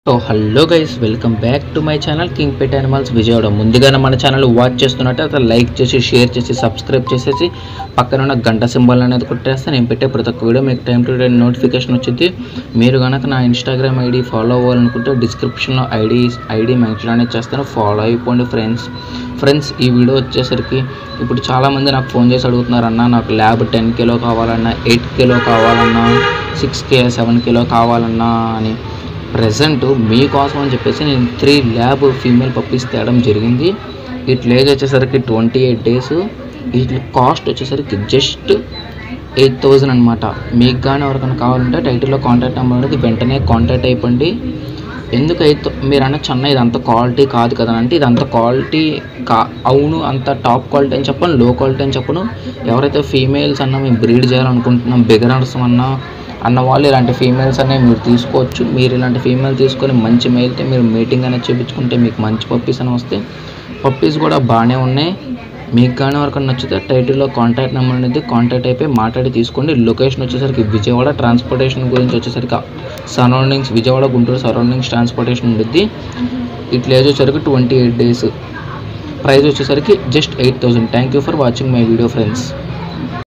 so hello guys welcome back to my channel king pet animals Vijayawada ముందుగానే మన channel watch చేస్తున్నట్టు అట్లా like చేసి షేర్ చేసి సబ్స్క్రైబ్ చేసేసి పక్కన ఉన్న గంట సింబల్ అనేది కొట్టేస్తే నేను పెట్టే ప్రతి ఒక్క వీడియో మీకు టైం టు టైం నోటిఫికేషన్ వచ్చింది మీరు కనుక నా ఇన్స్టాగ్రామ్ ఐడి ఫాలో అవ్వాలనుకుంటే డిస్క్రిప్షన్లో ఐడి ఐడి మెన్షన్ అనేది చేస్తాను ఫాలో అయిపోండి ఫ్రెండ్స్ ఫ్రెండ్స్ ఈ వీడియో వచ్చేసరికి ఇప్పుడు చాలామంది నాకు ఫోన్ చేసి అడుగుతున్నారు అన్న నాకు ల్యాబ్ టెన్ కిలో కావాలన్నా ఎయిట్ కిలో కావాలన్నా సిక్స్ కే సెవెన్ కిలో కావాలన్నా అని ప్రజెంట్ మీకోసం అని చెప్పేసి నేను త్రీ ల్యాబ్ ఫీమేల్ పప్పీస్ తేవడం జరిగింది వీటి ఏజ్ వచ్చేసరికి ట్వంటీ ఎయిట్ డేస్ వీటి కాస్ట్ వచ్చేసరికి జస్ట్ ఎయిట్ థౌజండ్ అనమాట మీకు కానీ ఎవరికైనా కావాలంటే టైటిల్లో కాంటాక్ట్ నెంబర్ అనేది వెంటనే కాంటాక్ట్ అయిపోండి ఎందుకు అయితే మీరు అనొచ్చు అన్న ఇది అంత క్వాలిటీ కాదు కదా అంటే ఇది అంత క్వాలిటీ కా అవును అంత టాప్ క్వాలిటీ అని చెప్పను లో క్వాలిటీ అని చెప్పను ఎవరైతే ఫీమేల్స్ అన్న మేము బ్రీడ్ చేయాలనుకుంటున్నాం బిగనర్స్ అన్నా అన్న వాళ్ళు ఇలాంటి ఫీమేల్స్ అనేవి మీరు తీసుకోవచ్చు మీరు ఇలాంటి ఫీమేల్ తీసుకొని మంచి మేల్తే మీరు మీటింగ్ అనేది చేయించుకుంటే మీకు మంచి పప్పీస్ అని వస్తే పప్పీస్ కూడా బాగానే ఉన్నాయి మీకు కానీ ఎవరికైనా నచ్చితే టైటిల్లో కాంటాక్ట్ నెంబర్ అనేది కాంటాక్ట్ అయిపోయి మాట్లాడి తీసుకోండి లొకేషన్ వచ్చేసరికి విజయవాడ ట్రాన్స్పోర్టేషన్ గురించి వచ్చేసరికి surroundings Vijayawada Guntur surroundings transportation ఉంటుంది ఇట్లా ఏజ్ వచ్చేసరికి ట్వంటీ ఎయిట్ డేస్ ప్రైస్ వచ్చేసరికి just eight thousand thank you for watching my video friends